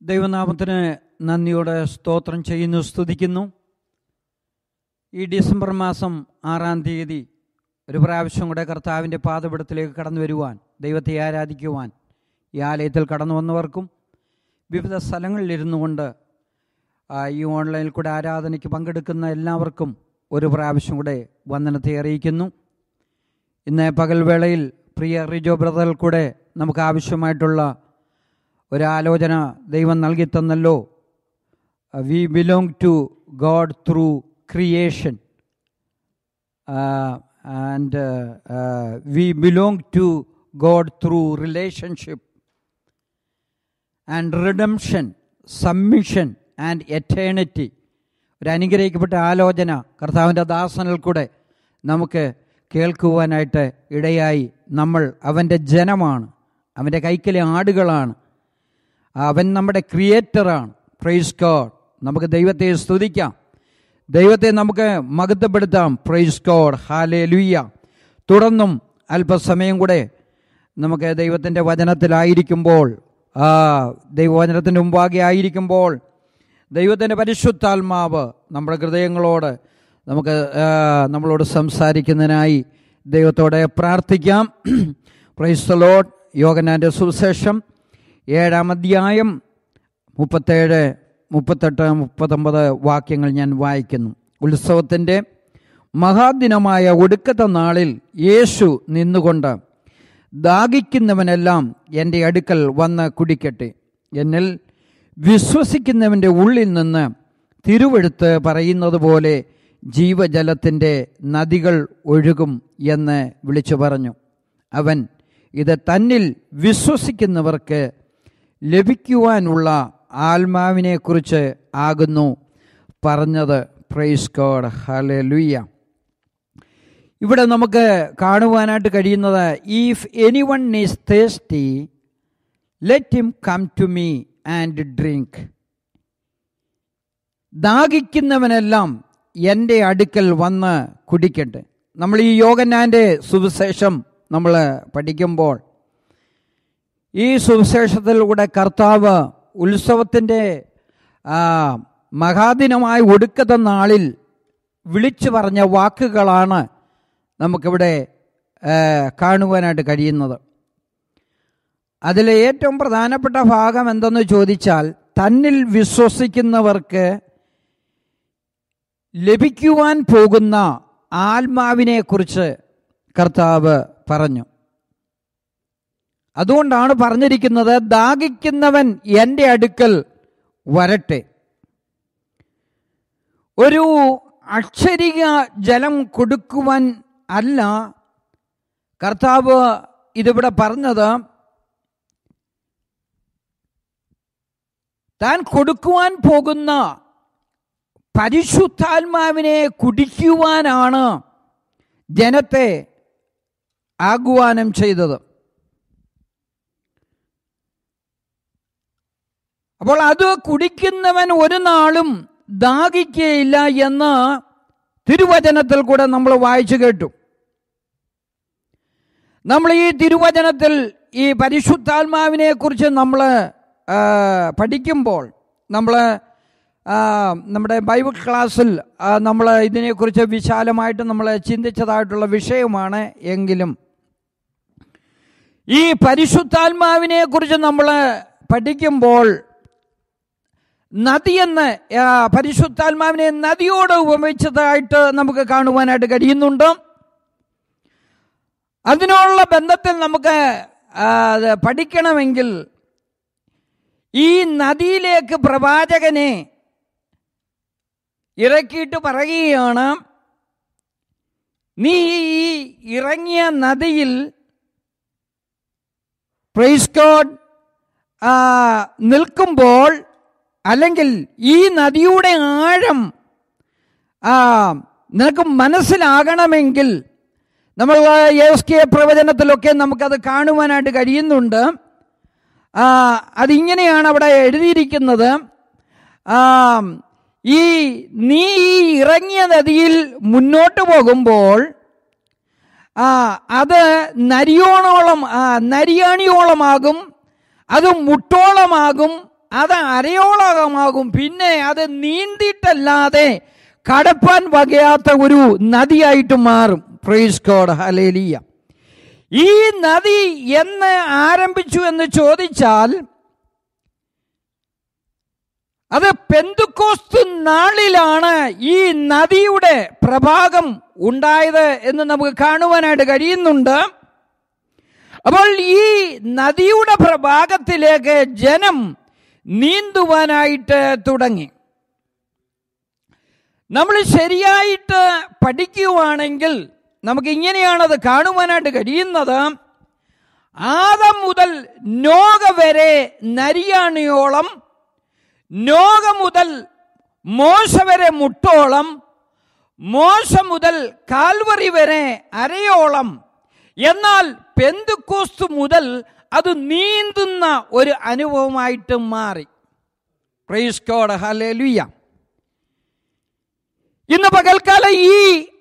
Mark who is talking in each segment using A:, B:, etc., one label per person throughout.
A: ദൈവനാമത്തിന് നന്ദിയോടെ സ്തോത്രം ചെയ്യുന്നു സ്തുതിക്കുന്നു ഈ ഡിസംബർ മാസം ആറാം തീയതി ഒരു പ്രാവശ്യം കൂടെ കർത്താവിൻ്റെ പാതപിടത്തിലേക്ക് കടന്നു വരുവാൻ ദൈവത്തെ ആരാധിക്കുവാൻ ഈ ആലയത്തിൽ കടന്നു വന്നവർക്കും വിവിധ സ്ഥലങ്ങളിലിരുന്നു കൊണ്ട് ആ, ഈ ഓൺലൈനിൽ കൂടെ ആരാധനയ്ക്ക് പങ്കെടുക്കുന്ന എല്ലാവർക്കും ഒരു പ്രാവശ്യം കൂടെ വന്ദനത്തെ അറിയിക്കുന്നു ഇന്ന് പകൽവേളയിൽ പ്രിയ റിജോ ബ്രദറിൽ കൂടെ നമുക്ക് ആവശ്യമായിട്ടുള്ള ഒരാലോചന ദൈവം നൽകി തന്നല്ലോ we belong to God through creation and we belong to God through relationship and redemption submission and eternity ഒരു അനുഗ്രഹിക്കപ്പെട്ട ആലോചന കർത്താവിൻ്റെ ദാസനിൽ കൂടെ നമുക്ക് കേൾക്കുവാനായിട്ട് ഇടയായി നമ്മൾ അവൻ്റെ ജനമാണ് അവൻ്റെ കൈക്കലെ ആടുകളാണ് അവൻ നമ്മുടെ ക്രിയേറ്ററാണ് പ്രൈസ് ഗോഡ് നമുക്ക് ദൈവത്തെ സ്തുതിക്കാം ദൈവത്തെ നമുക്ക് മഹത്വപ്പെടുത്താം പ്രൈസ് ഗോഡ് ഹാലേ ലുയ്യ തുടർന്നും അല്പസമയം കൂടെ നമുക്ക് ദൈവത്തിൻ്റെ വചനത്തിലായിരിക്കുമ്പോൾ ആ ദൈവവചനത്തിൻ്റെ മുമ്പാകെ ആയിരിക്കുമ്പോൾ ദൈവത്തിൻ്റെ പരിശുദ്ധാത്മാവ് നമ്മുടെ ഹൃദയങ്ങളോട് നമുക്ക് ആ, നമ്മളോട് സംസാരിക്കുന്നതിനായി ദൈവത്തോടെ പ്രാർത്ഥിക്കാം പ്രൈസ് ലോഡ് യോഗനാൻ്റെ സുവിശേഷം ഏഴാം അധ്യായം മുപ്പത്തേഴ് മുപ്പത്തെട്ട് മുപ്പത്തൊമ്പത് വാക്യങ്ങൾ ഞാൻ വായിക്കുന്നു ഉത്സവത്തിൻ്റെ മഹാദിനമായ ഒടുക്കത്തെ നാളിൽ യേശു നിന്നുകൊണ്ട് ദാഹിക്കുന്നവനെല്ലാം എൻ്റെ അടുക്കൽ വന്ന് കുടിക്കട്ടെ എന്നിൽ വിശ്വസിക്കുന്നവൻ്റെ ഉള്ളിൽ നിന്ന് തിരുവെടുത്ത് പറയുന്നത് പോലെ ജീവജലത്തിൻ്റെ നദികൾ ഒഴുകും എന്ന് വിളിച്ചു പറഞ്ഞു അവൻ ഇത് തന്നിൽ വിശ്വസിക്കുന്നവർക്ക് ലഭിക്കുവാനുള്ള ആത്മാവിനെക്കുറിച്ച് ആകുന്നു പറഞ്ഞത് പ്രൈസ് ഗോഡ് ഹലെ ലുയ്യ ഇവിടെ നമുക്ക് കാണുവാനായിട്ട് കഴിയുന്നത് if any one is thirsty let him come to me and drink ദാഹിക്കുന്നവനെല്ലാം എൻ്റെ അടുക്കൽ വന്ന് കുടിക്കട്ടെ നമ്മൾ ഈ യോഗനാൻ്റെ സുവിശേഷം നമ്മൾ പഠിക്കുമ്പോൾ ഈ സുവിശേഷത്തിലൂടെ കർത്താവ് ഉത്സവത്തിൻ്റെ ആ, മഹാദിനമായ ഒടുക്കത്തെ നാളിൽ വിളിച്ചു പറഞ്ഞ വാക്കുകളാണ് നമുക്കിവിടെ ആ, കാണുവാനായിട്ട് കഴിയുന്നത് അതിലെ ഏറ്റവും പ്രധാനപ്പെട്ട ഭാഗം എന്തെന്ന് ചോദിച്ചാൽ തന്നിൽ വിശ്വസിക്കുന്നവർക്ക് ലഭിക്കുവാൻ പോകുന്ന ആത്മാവിനെക്കുറിച്ച് കർത്താവ് പറഞ്ഞു അതുകൊണ്ടാണ് പറഞ്ഞിരിക്കുന്നത് ദാഹിക്കുന്നവൻ എൻ്റെ അടുക്കൽ വരട്ടെ ഒരു അക്ഷരിക ജലം കൊടുക്കുവാൻ അല്ല കർത്താവ് ഇതിവിടെ പറഞ്ഞത് താൻ കൊടുക്കുവാൻ പോകുന്ന പരിശുദ്ധാത്മാവിനെ കുടിക്കുവാനാണ് ജനത്തെ ആഹ്വാനം ചെയ്തത് അപ്പോൾ അത് കുടിക്കുന്നവൻ ഒരു നാളും ദാഹിക്കുകയില്ല എന്ന് തിരുവചനത്തിൽ കൂടെ നമ്മൾ വായിച്ചു കേട്ടു നമ്മൾ ഈ തിരുവചനത്തിൽ ഈ പരിശുദ്ധാത്മാവിനെ കുറിച്ച് നമ്മൾ പഠിക്കുമ്പോൾ നമ്മൾ നമ്മുടെ ബൈബിൾ ക്ലാസ്സിൽ നമ്മൾ ഇതിനെക്കുറിച്ച് വിശാലമായിട്ട് നമ്മൾ ചിന്തിച്ചതായിട്ടുള്ള വിഷയമാണ് എങ്കിലും ഈ പരിശുദ്ധാത്മാവിനെ കുറിച്ച് നമ്മൾ പഠിക്കുമ്പോൾ നദിയെന്ന് ആ, പരിശുദ്ധാത്മാവിനെ നദിയോട് ഉപമിച്ചതായിട്ട് നമുക്ക് കാണുവാനായിട്ട് കഴിയുന്നുണ്ട് അതിനുള്ള ബന്ധത്തിൽ നമുക്ക് ആ, അത് പഠിക്കണമെങ്കിൽ ഈ നദിയിലേക്ക് പ്രവാചകനെ ഇറക്കിയിട്ട് പറയുകയാണ് നീ ഈ ഇറങ്ങിയ നദിയിൽ പ്രൈസ് ഗോഡ് നിൽക്കുമ്പോൾ അല്ലെങ്കിൽ ഈ നദിയുടെ ആഴം ആ, നിനക്ക് മനസ്സിലാകണമെങ്കിൽ നമ്മൾ എസ് കെ പ്രവചനത്തിലൊക്കെ നമുക്കത് കാണുവാനായിട്ട് കഴിയുന്നുണ്ട് ആ, അതിങ്ങനെയാണ് അവിടെ എഴുതിയിരിക്കുന്നത് ആ, ഈ നീ ഈ ഇറങ്ങിയ നദിയിൽ മുന്നോട്ട് പോകുമ്പോൾ ആ അത് നരിയോണോളം ആ, നരിയാണിയോളമാകും അത് മുട്ടോളമാകും അത് അരയോളകമാകും പിന്നെ അത് നീന്തിയിട്ടല്ലാതെ കടപ്പാൻ വകയാത്ത ഒരു നദിയായിട്ട് മാറും പ്രൈസ് കോഡ് ഹലേലിയ ഈ നദി എന്ന് ആരംഭിച്ചു എന്ന് ചോദിച്ചാൽ അത് പെന്തുക്കോസ്തു നാളിലാണ് ഈ നദിയുടെ പ്രഭാഗം ഉണ്ടായത് എന്ന് നമുക്ക് കാണുവാനായിട്ട് കഴിയുന്നുണ്ട് അപ്പോൾ ഈ നദിയുടെ പ്രഭാഗത്തിലേക്ക് ജനം നീന്തുവാനായിട്ട് തുടങ്ങി നമ്മൾ ശരിയായിട്ട് പഠിക്കുവാണെങ്കിൽ നമുക്ക് ഇങ്ങനെയാണത് കാണുവാനായിട്ട് കഴിയുന്നത് ആദം മുതൽ നോക വരെ നരിയാണിയോളം നോക മുതൽ മോശ വരെ മുട്ടോളം മോശ മുതൽ കാൽവറി വരെ അരയോളം എന്നാൽ പെന്തുക്കോസ്തു മുതൽ അത് നീന്തുന്ന ഒരു അനുഭവമായിട്ട് മാറി പ്രൈസ് കോഡ് ഹല്ലേലൂയ ഇന്ന് പകൽക്കാലം ഈ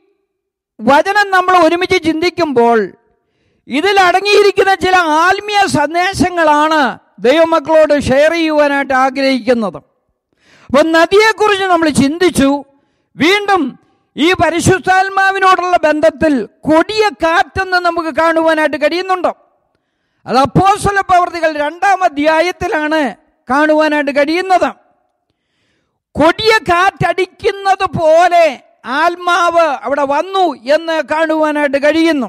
A: വചനം നമ്മൾ ഒരുമിച്ച് ചിന്തിക്കുമ്പോൾ ഇതിൽ അടങ്ങിയിരിക്കുന്ന ചില ആത്മീയ സന്ദേശങ്ങളാണ് ദൈവമക്കളോട് ഷെയർ ചെയ്യുവാനായിട്ട് ആഗ്രഹിക്കുന്നത് അപ്പം നദിയെക്കുറിച്ച് നമ്മൾ ചിന്തിച്ചു വീണ്ടും ഈ പരിശുദ്ധാത്മാവിനോടുള്ള ബന്ധത്തിൽ കൊടിയ കാറ്റെന്ന് നമുക്ക് കാണുവാനായിട്ട് കഴിയുന്നുണ്ടോ അത് അപ്പോസ്തല പ്രവർത്തികൾ രണ്ടാം അധ്യായത്തിലാണ് കാണുവാനായിട്ട് കഴിയുന്നത് കൊടിയ കാറ്റടിക്കുന്നത് പോലെ ആത്മാവ് അവിടെ വന്നു എന്ന് കാണുവാനായിട്ട് കഴിയുന്നു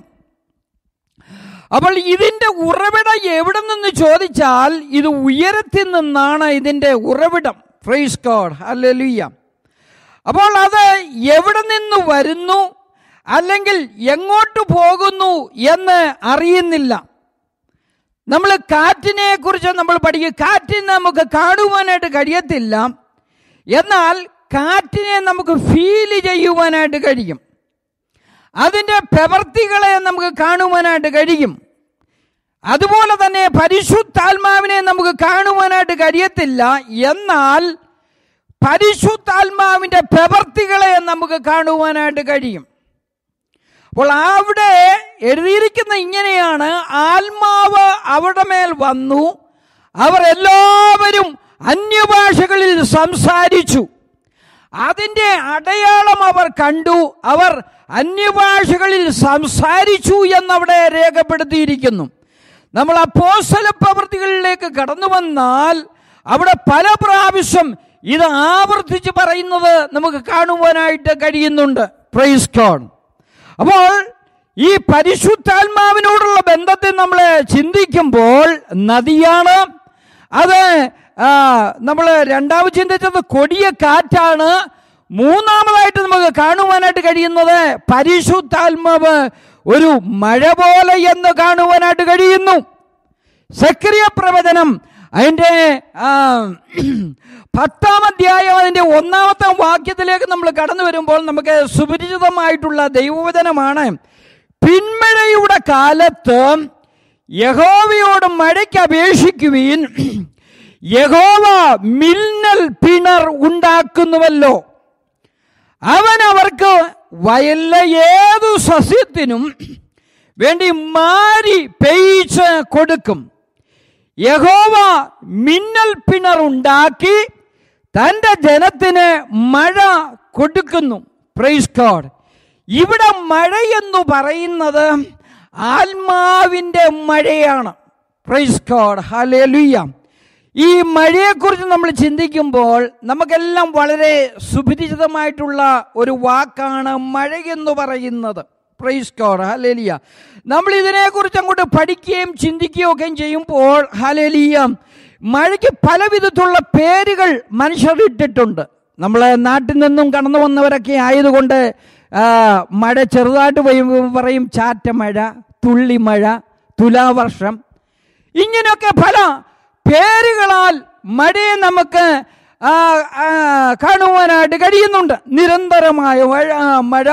A: അപ്പോൾ ഇതിന്റെ ഉറവിടം എവിടെ നിന്ന് ചോദിച്ചാൽ ഇത് ഉയരത്തിൽ നിന്നാണ് ഇതിന്റെ ഉറവിടം ഫ്രൈസ് ഗോഡ് ഹല്ലേലൂയ അപ്പോൾ അത് എവിടെ നിന്ന് വരുന്നു അല്ലെങ്കിൽ എങ്ങോട്ട് പോകുന്നു എന്ന് അറിയുന്നില്ല നമ്മൾ കാറ്റിനെ കുറിച്ച് നമ്മൾ പഠിക്കും കാറ്റിനെ നമുക്ക് കാണുവാനായിട്ട് കഴിയത്തില്ല എന്നാൽ കാറ്റിനെ നമുക്ക് ഫീൽ ചെയ്യുവാനായിട്ട് കഴിയും അതിൻ്റെ പ്രവർത്തികളെ നമുക്ക് കാണുവാനായിട്ട് കഴിയും അതുപോലെ തന്നെ പരിശുദ്ധാത്മാവിനെ നമുക്ക് കാണുവാനായിട്ട് കഴിയത്തില്ല എന്നാൽ പരിശുദ്ധാത്മാവിൻ്റെ പ്രവർത്തികളെ നമുക്ക് കാണുവാനായിട്ട് കഴിയും അപ്പോൾ അവിടെ എഴുതിയിരിക്കുന്ന ഇങ്ങനെയാണ് ആത്മാവ് അവിടെ മേൽ വന്നു അവർ എല്ലാവരും അന്യഭാഷകളിൽ സംസാരിച്ചു അതിൻ്റെ അടയാളം അവർ കണ്ടു അവർ അന്യഭാഷകളിൽ സംസാരിച്ചു എന്നവിടെ രേഖപ്പെടുത്തിയിരിക്കുന്നു നമ്മൾ അപ്പോസ്തല പ്രവൃത്തികളിലേക്ക് കടന്നു വന്നാൽ അവിടെ പല പ്രാവശ്യം ഇത് ആവർത്തിച്ച് പറയുന്നത് നമുക്ക് കാണുവാനായിട്ട് കഴിയുന്നുണ്ട് പ്രൈസ് കോൺ അപ്പോൾ ഈ പരിശുദ്ധാത്മാവിനോടുള്ള ബന്ധത്തെ നമ്മൾ ചിന്തിക്കുമ്പോൾ നദിയാണ് അത് നമ്മൾ രണ്ടാമത് ചിന്തിച്ചത് കൊടിയ കാറ്റാണ് മൂന്നാമതായിട്ട് നമുക്ക് കാണുവാനായിട്ട് കഴിയുന്നത് പരിശുദ്ധാത്മാവ് ഒരു മഴ പോലെ എന്ന് കാണുവാനായിട്ട് കഴിയുന്നു സക്രിയ പ്രവചനം അതിൻ്റെ ആ, പത്താം അധ്യായം അതിൻ്റെ ഒന്നാമത്തെ വാക്യത്തിലേക്ക് നമ്മൾ കടന്നു വരുമ്പോൾ നമുക്ക് സുപരിചിതമായിട്ടുള്ള ദൈവവചനമാണ് പിന്മഴയുടെ കാലത്ത് യഹോവയോട് മഴയ്ക്ക് അപേക്ഷിക്കുവീൻ യഹോവ മിന്നൽ പിണർ ഉണ്ടാക്കുന്നുവല്ലോ അവൻ അവർക്ക് വയലിലെ ഏതു സസ്യത്തിനും വേണ്ടി മാരി പെയ്ച്ച് കൊടുക്കും യഹോവ മിന്നൽ പിണർ ഉണ്ടാക്കി തൻ്റെ ജനത്തിന് മഴ കൊടുക്കുന്നു പ്രൈസ് ഗോഡ് ഇവിടെ മഴ എന്ന് പറയുന്നത് ആത്മാവിൻ്റെ മഴയാണ് പ്രൈസ് ഗോഡ് ഹലേലുയ്യ ഈ മഴയെക്കുറിച്ച് നമ്മൾ ചിന്തിക്കുമ്പോൾ നമുക്കെല്ലാം വളരെ സുപരിചിതമായിട്ടുള്ള ഒരു വാക്കാണ് മഴ എന്ന് പറയുന്നത് പ്രൈസ് ഗോഡ് ഹലേലിയ നമ്മൾ ഇതിനെക്കുറിച്ച് അങ്ങോട്ട് പഠിക്കുകയും ചിന്തിക്കുകയും ഒക്കെ ചെയ്യുമ്പോൾ ഹലേലിയ മഴയ്ക്ക് പല വിധത്തിലുള്ള പേരുകൾ മനുഷ്യർ ഇട്ടിട്ടുണ്ട് നമ്മളെ നാട്ടിൽ നിന്നും കടന്നു വന്നവരൊക്കെ ആയതുകൊണ്ട് ആ, മഴ ചെറുതായിട്ട് പെയ്യുമ്പോൾ പറയും ചാറ്റ മഴ തുള്ളിമഴ തുലാവർഷം ഇങ്ങനെയൊക്കെ പല പേരുകളാൽ മഴയെ നമുക്ക് ആ, ആ, കാണുവാനായിട്ട് കഴിയുന്നുണ്ട് നിരന്തരമായ മഴ മഴ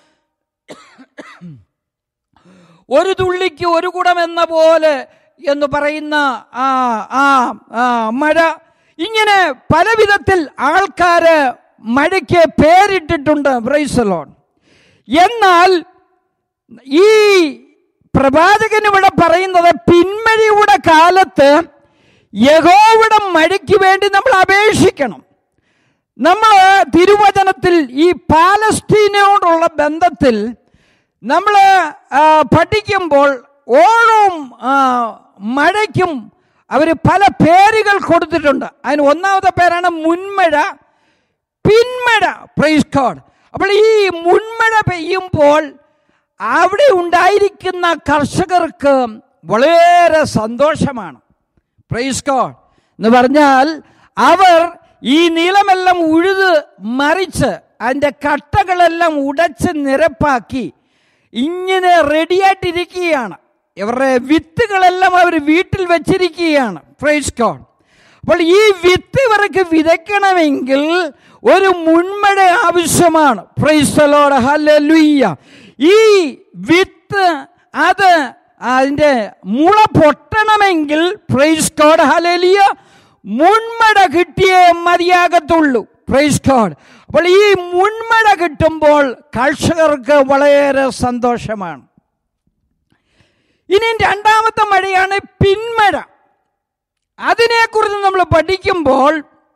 A: ഒരു തുള്ളിക്ക് ഒരു കുടം എന്ന പോലെ എന്ന് പറയുന്ന ആ ആ ആ, മഴ ഇങ്ങനെ പല വിധത്തിൽ ആൾക്കാര് മഴയ്ക്ക് പേരിട്ടിട്ടുണ്ട് ബ്രൈസലോൺ എന്നാൽ ഈ പ്രവാചകൻ ഇവിടെ പറയുന്നത് പിന്മഴയുടെ കാലത്ത് യഹോവിടെ മഴയ്ക്ക് വേണ്ടി നമ്മൾ അപേക്ഷിക്കണം നമ്മൾ തിരുവചനത്തിൽ ഈ പാലസ്തീനയോടുള്ള ബന്ധത്തിൽ നമ്മൾ പഠിക്കുമ്പോൾ ഓണവും ആ, മഴയ്ക്കും അവർ പല പേരുകൾ കൊടുത്തിട്ടുണ്ട് അതിന് ഒന്നാമത്തെ പേരാണ് മുൻമഴ പിന്മഴ പ്രൈസ് ഗോഡ് അപ്പോൾ ഈ മുൻമഴ പെയ്യുമ്പോൾ അവിടെ ഉണ്ടായിരിക്കുന്ന കർഷകർക്ക് വളരെ സന്തോഷമാണ് പ്രൈസ് ഗോഡ് എന്ന് പറഞ്ഞാൽ അവർ ഈ നീളമെല്ലാം ഉഴുത് മറിച്ച് അതിൻ്റെ കട്ടകളെല്ലാം ഉടച്ച് നിരപ്പാക്കി ഇങ്ങനെ റെഡിയായിട്ടിരിക്കുകയാണ് ഇവരുടെ വിത്തുകളെല്ലാം അവർ വീട്ടിൽ വെച്ചിരിക്കുകയാണ് പ്രൈസ് ഗോഡ് അപ്പോൾ ഈ വിത്ത് ഇവർക്ക് വിതയ്ക്കണമെങ്കിൽ ഒരു മുൻമഴ ആവശ്യമാണ് പ്രൈസ്തലോട് ഹല്ലേലൂയ്യ ഈ വിത്ത് അത് അതിൻ്റെ മുള പൊട്ടണമെങ്കിൽ പ്രൈസ് ഗോഡ് ഹല്ലേലൂയ മുൻമഴ കിട്ടിയേ മതിയാകത്തുള്ളൂ പ്രൈസ് ഗോഡ് അപ്പോൾ ഈ മുൻമഴ കിട്ടുമ്പോൾ കർഷകർക്ക് വളരെ സന്തോഷമാണ് ഇനി രണ്ടാമത്തെ മഴയാണ് പിന്മഴ അതിനെക്കുറിച്ച് നമ്മൾ പഠിക്കുമ്പോൾ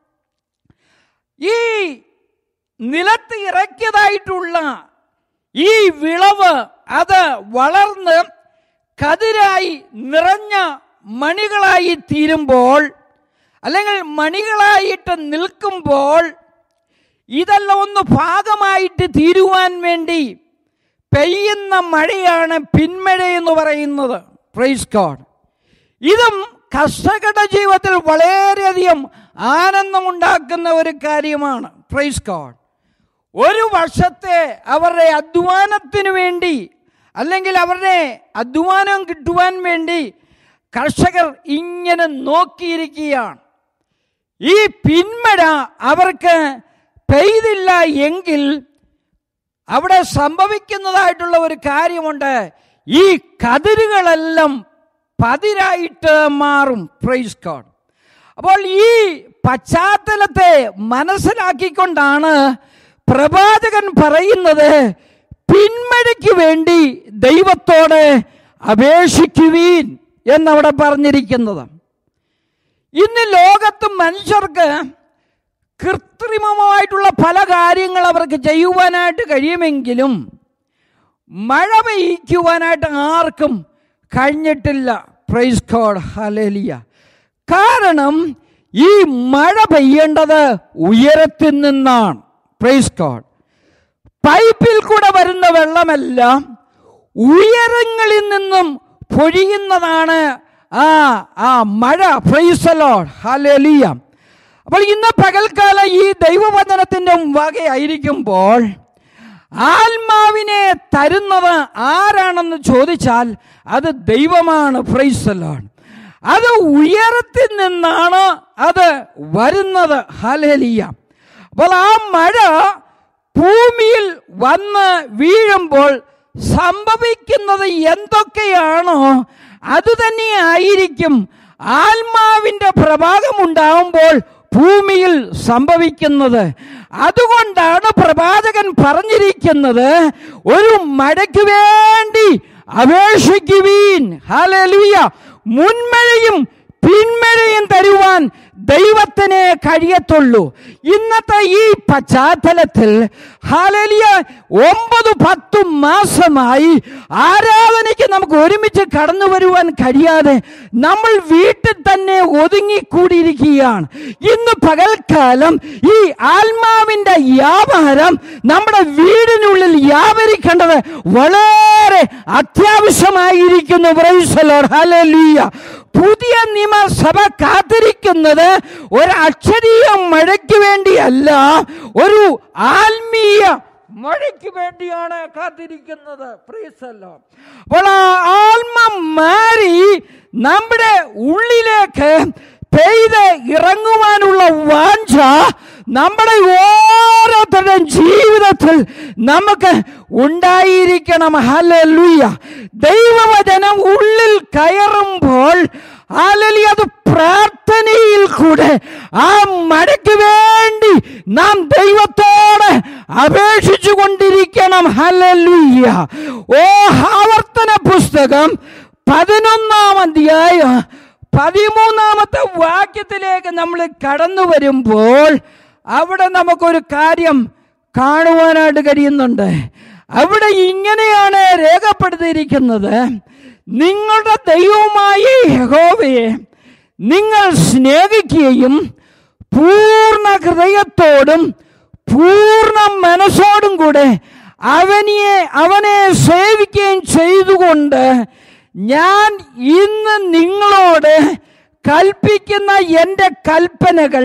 A: ഈ നിലത്ത് ഇറക്കിയതായിട്ടുള്ള ഈ വിളവ് അത് വളർന്ന് കതിരായി നിറഞ്ഞ മണികളായി തീരുമ്പോൾ അല്ലെങ്കിൽ മണികളായിട്ട് നിൽക്കുമ്പോൾ ഇതെല്ലാം ഒന്ന് ഭാഗമായിട്ട് തീരുവാൻ വേണ്ടി പെയ്യുന്ന മഴയാണ് പിന്മഴ എന്ന് പറയുന്നത് പ്രൈസ് ഗോഡ് ഇതും കർഷകരുടെ ജീവിതത്തിൽ വളരെയധികം ആനന്ദമുണ്ടാക്കുന്ന ഒരു കാര്യമാണ് പ്രൈസ് ഗോഡ് ഒരു വർഷത്തെ അവരുടെ അധ്വാനത്തിന് വേണ്ടി അല്ലെങ്കിൽ അവരുടെ അധ്വാനം കിട്ടുവാൻ വേണ്ടി കർഷകർ ഇങ്ങനെ നോക്കിയിരിക്കുകയാണ് ഈ പിന്മഴ അവർക്ക് പെയ്തില്ല എങ്കിൽ അവിടെ സംഭവിക്കുന്നതായിട്ടുള്ള ഒരു കാര്യമുണ്ട് ഈ കതിരുകളെല്ലാം പതിരായിട്ട് മാറും പ്രൈസ് ഗോഡ് അപ്പോൾ ഈ പശ്ചാത്തലത്തെ മനസ്സിലാക്കിക്കൊണ്ടാണ് പ്രവാചകൻ പറയുന്നത് പിന്മഴയ്ക്ക് വേണ്ടി ദൈവത്തോട് അപേക്ഷിക്കുവീൻ എന്നവിടെ പറഞ്ഞിരിക്കുന്നത് ഇന്ന് ലോകത്ത് മനുഷ്യർക്ക് കൃത്രിമമായിട്ടുള്ള പല കാര്യങ്ങൾ അവർക്ക് ചെയ്യുവാനായിട്ട് കഴിയുമെങ്കിലും മഴ പെയ്യ്ക്കുവാനായിട്ട് ആർക്കും കഴിഞ്ഞിട്ടില്ല പ്രൈസ് ഗോഡ് ഹലേലിയ കാരണം ഈ മഴ പെയ്യേണ്ടത് ഉയരത്തിൽ നിന്നാണ് പ്രൈസ് ഗോഡ് പൈപ്പിൽ കൂടെ വരുന്ന വെള്ളമെല്ലാം ഉയരങ്ങളിൽ നിന്നും പൊഴിയുന്നതാണ് ആ ആ മഴ പ്രൈസലോഡ് ഹലേലിയ അപ്പോൾ ഇന്ന് പകൽക്കാലം ഈ ദൈവവചനത്തിൻ്റെ വകയായിരിക്കുമ്പോൾ ആത്മാവിനെ തരുന്നത് ആരാണെന്ന് ചോദിച്ചാൽ അത് ദൈവമാണ് പ്രൈസലോൺ അത് ഉയരത്തിൽ നിന്നാണ് അത് വരുന്നത് ഹലേലിയ അപ്പോൾ ആ മഴ ഭൂമിയിൽ വന്ന് വീഴുമ്പോൾ സംഭവിക്കുന്നത് എന്തൊക്കെയാണോ അത് തന്നെയായിരിക്കും ആത്മാവിൻ്റെ പ്രഭാഗമുണ്ടാവുമ്പോൾ ഭൂമിയിൽ സംഭവിക്കുന്നത് അതുകൊണ്ടാണ് പ്രവാചകൻ പറഞ്ഞിരിക്കുന്നത് ഒരു മഴയ്ക്ക് വേണ്ടി അപേക്ഷിക്കുവീൻ ഹാലലുയ മുൻമഴയും പിന്മഴയും തരുവാൻ ദൈവത്തിനെ കഴിയത്തുള്ളൂ ഇന്നത്തെ ഈ പശ്ചാത്തലത്തിൽ ഹാലലിയ ഒമ്പത് പത്ത് മാസമായി ആരാധനയ്ക്ക് നമുക്ക് ഒരുമിച്ച് കടന്നു വരുവാൻ കഴിയാതെ നമ്മൾ വീട്ടിൽ തന്നെ ഒതുങ്ങിക്കൂടിയിരിക്കുകയാണ് ഇന്ന് പകൽക്കാലം ഈ ആത്മാവിന്റെ വ്യാപാരം നമ്മുടെ വീടിനുള്ളിൽ വ്യാപരിക്കേണ്ടത് വളരെ അത്യാവശ്യമായിരിക്കുന്നു പ്രൈസലോർ ഹല്ലേലൂയ പുതിയ നിയമസഭ കാത്തിരിക്കുന്നത് ഒരു അക്ഷരീയ മഴയ്ക്ക് വേണ്ടിയല്ല ഒരു ആത്മീയ മഴയ്ക്ക് വേണ്ടിയാണ് കാത്തിരിക്കുന്നത് പ്രീസല്ലോ അപ്പോൾ ആ ആത്മ മാറി നമ്മുടെ ഉള്ളിലേക്ക് പെയ്ത് ഇറങ്ങുവാനുള്ള വാഞ്ച നമ്മുടെ ഓരോരുത്തരുടെയും ജീവിതത്തിൽ നമുക്ക് ഉണ്ടായിരിക്കണം ഹല്ലേലൂയ ദൈവവചനം ഉള്ളിൽ കയറുമ്പോൾ ഹല്ലേലൂയ അത് പ്രാർത്ഥനയിൽ കൂടെ ആ മഴയ്ക്ക് വേണ്ടി നാം ദൈവത്തോട് അപേക്ഷിച്ചു കൊണ്ടിരിക്കണം ഹല്ലേലൂയ ഓ ആവർത്തന പുസ്തകം പതിനൊന്നാം അധ്യായം
B: പതിമൂന്നാമത്തെ വാക്യത്തിലേക്ക് നമ്മൾ കടന്നു വരുമ്പോൾ അവിടെ നമുക്കൊരു കാര്യം കാണുവാനായിട്ട് കഴിയുന്നുണ്ട് അവിടെ ഇങ്ങനെയാണ് രേഖപ്പെടുത്തിയിരിക്കുന്നത് നിങ്ങളുടെ ദൈവമായ യഹോവയെ നിങ്ങൾ സ്നേഹിക്കുകയും പൂർണ്ണ ഹൃദയത്തോടും പൂർണ്ണ മനസ്സോടും കൂടെ അവനെ അവനെ സേവിക്കുകയും ചെയ്തുകൊണ്ട് ഞാൻ ഇന്ന് നിങ്ങളോട് കൽപ്പിക്കുന്ന എൻ്റെ കൽപ്പനകൾ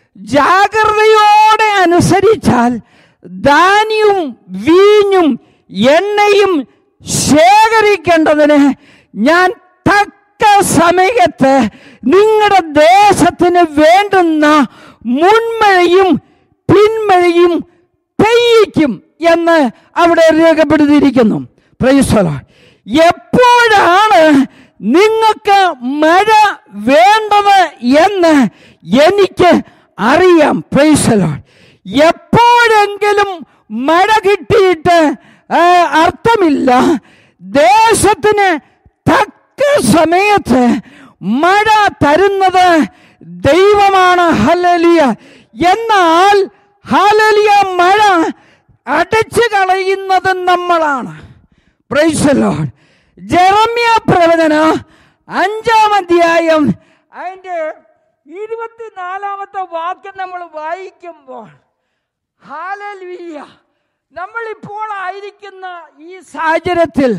B: ജാഗ്രതയോടെ അനുസരിച്ചാൽ ധാന്യവും വീഞ്ഞും എണ്ണയും ശേഖരിക്കേണ്ടതിന് ഞാൻ തക്ക സമയത്ത് നിങ്ങളുടെ ദേശത്തിന് വേണ്ടുന്ന മുൻമഴയും പിന്മഴയും പെയ്യിക്കും എന്ന് അവിടെ രേഖപ്പെടുത്തിയിരിക്കുന്നു പ്രൈസല എപ്പോഴാണ് നിങ്ങൾക്ക് മഴ വേണ്ടത് എന്ന് എനിക്ക് അറിയാം പ്രൈസല എപ്പോഴെങ്കിലും മഴ കിട്ടിയിട്ട് ആ, അർത്ഥമില്ല ദേശത്തിന് തക്ക സമയത്ത് മഴ തരുന്നത് ദൈവമാണ് ഹലലിയ എന്നാൽ ഹലലിയ മഴ അടച്ചു കളയുന്നത് നമ്മളാണ് പ്രൈസലോഡ് ജെറമ്യ പ്രവചന അഞ്ചാം അധ്യായം അതിൻ്റെ ഇരുപത്തിനാലാമത്തെ വാക്യം നമ്മൾ വായിക്കുമ്പോൾ ഹാലലുയ്യ നമ്മളിപ്പോൾ ആയിരിക്കുന്ന ഈ സാഹചര്യത്തിൽ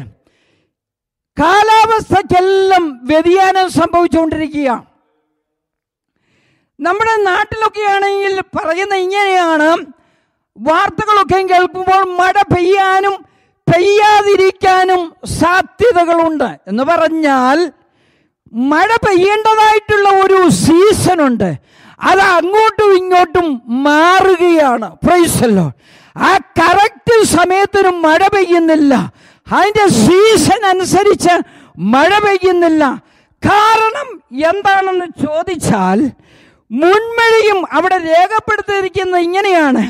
B: കാലാവസ്ഥക്കെല്ലാം വ്യതിയാനം സംഭവിച്ചുകൊണ്ടിരിക്കുകയാണ് നമ്മുടെ നാട്ടിലൊക്കെ ആണെങ്കിൽ പറയുന്ന ഇങ്ങനെയാണ് വാർത്തകളൊക്കെ കേൾക്കുമ്പോൾ മഴ പെയ്യാനും പെയ്യാതിരിക്കാനും സാധ്യതകളുണ്ട് എന്ന് പറഞ്ഞാൽ മഴ പെയ്യേണ്ടതായിട്ടുള്ള ഒരു സീസൺ ഉണ്ട് അത് അങ്ങോട്ടും ഇങ്ങോട്ടും മാറുകയാണ് പ്രൈസല്ലോ ആ കറക്റ്റ് സമയത്തിന് മഴ പെയ്യുന്നില്ല അതിന്റെ സീസൺ അനുസരിച്ച് മഴ പെയ്യുന്നില്ല കാരണം എന്താണെന്ന് ചോദിച്ചാൽ മുൻമഴയും അവിടെ രേഖപ്പെടുത്തിയിരിക്കുന്നത് ഇങ്ങനെയാണ്